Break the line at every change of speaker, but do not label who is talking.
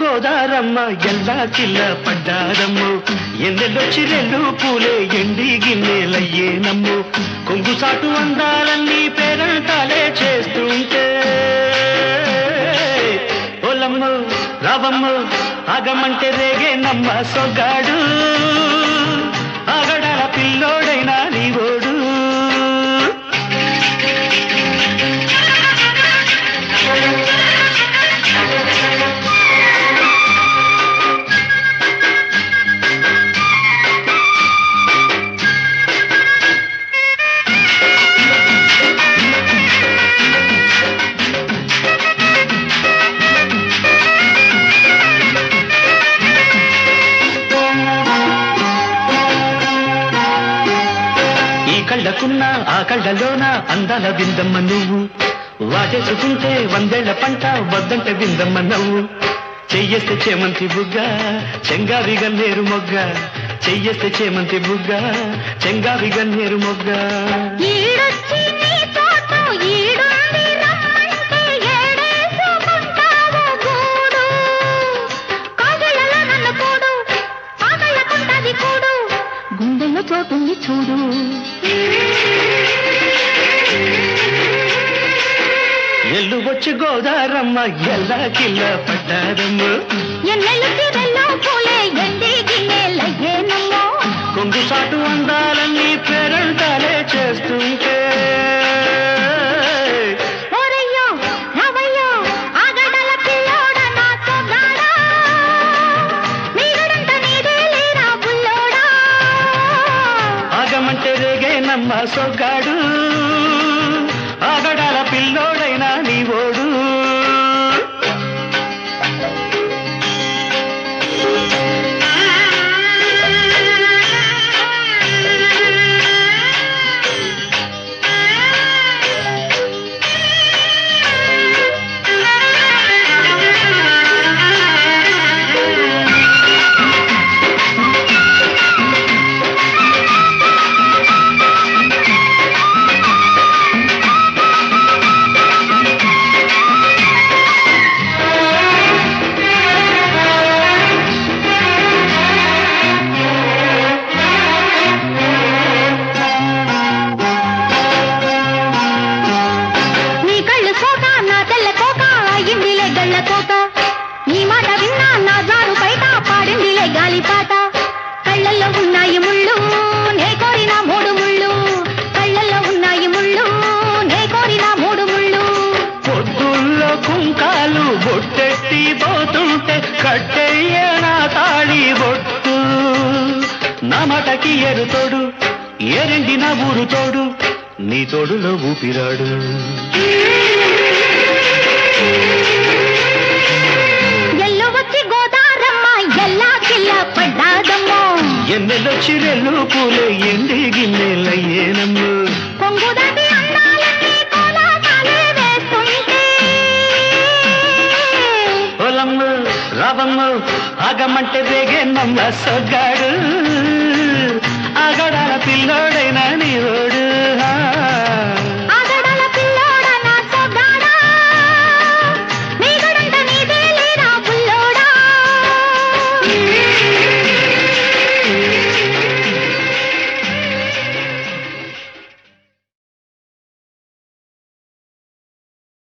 గోదారమ్మ ఎల్లా కిల్ల పడ్డారమ్ము ఎన్నెల్లొచ్చి రెండు పూలే ఎండి గిన్నెలయ్యేనమ్ము కొంగు సాటు అందాలన్నీ పేరంటాలే చేస్తుంటే ఓలమ్ము రావమ్ము ఆగమంటే రేగే నమ్మ సొగ్గాడు ఆగడాల పిల్లోడైనా నీవోడు ఈ కళ్ళకున్న ఆ కళ్ళలోన అందాల విందమ్మ నువ్వు వాటేసుకుంటే వందేళ్ల పంట వద్దంటే విందమ్మ నవ్వు చెయ్యేస్తే చేమంతి బుగ్గ చెంగావి గన్నేరు మొగ్గ చెయ్యేస్తే చేమంతి బుగ్గ చెంగావి గన్నేరు మొగ్గ
ఈడొచ్చి నీ చోటు ఈడుండి రమ్మంటే ఏడేసుకుంటావు గూడు కాగిళ్ళలో నన్ను కూడు ఆకళ్ళకుంటది కూడు గుండెల్లో చోటుంది చూడు
ఎల్లు వచ్చి గోదారమ్మ ఎల్లా కిల్ల పడ్డారమ్మ
ఎన్నెళ్ళు తిరెల్లో పూలే ఎండి గిన్నెలయ్యేనమ్మో
కొంగు సాటు అందాలన్నీ పేరంటాలే చేస్తుంటే
ఓరయ్యో రావయ్యో ఆగడల పిల్లోడ నా సొగాడా మీరుడంత నీదే లేరా బుల్లోడా
ఆగమంటే రేగే నమ్మ సొగ్గాడు ఆగడాల పిల్లోడైనా నీవోడు
నీ కళ్ళు సోక నా తెల్ల కోక అయ్యిందిలే గళ్ళ కోక నీ మాట విన్నా నా జారు బయట పాడిందిలే గాలి పాట కళ్ళల్లో ఉన్నాయి ముళ్ళు నే కోరిన మూడు ముళ్ళు కళ్ళల్లో ఉన్నాయి ముళ్ళు నే కోరిన మూడు ముళ్ళు
పొద్దుల్లో కుంకాలు బొట్టెట్టి పోతుంటే కట్టెయ్య నా తాళి బొట్టు నా మటకి ఎరుతోడు ఏరెండి నా ఊరు తోడు నీ తోడులో ఊపిరాడు
ఎల్లు వచ్చి గోదారమ్మ ఎల్లా కిల్ల పడ్డాదమ్మో
ఎన్నెలొచ్చి రెల్లు పూలే ఎండి గిన్నెలయ్యేనమ్ము
కొంగు దాటి అందాలన్నీ కోలాటాలే వేస్తుంటే
పొలమ్ము రావమ్ము ఆగమంటే రేగే నమ్మ సొగ్గాడు ఆగడాల పిల్లోడైనా నీవో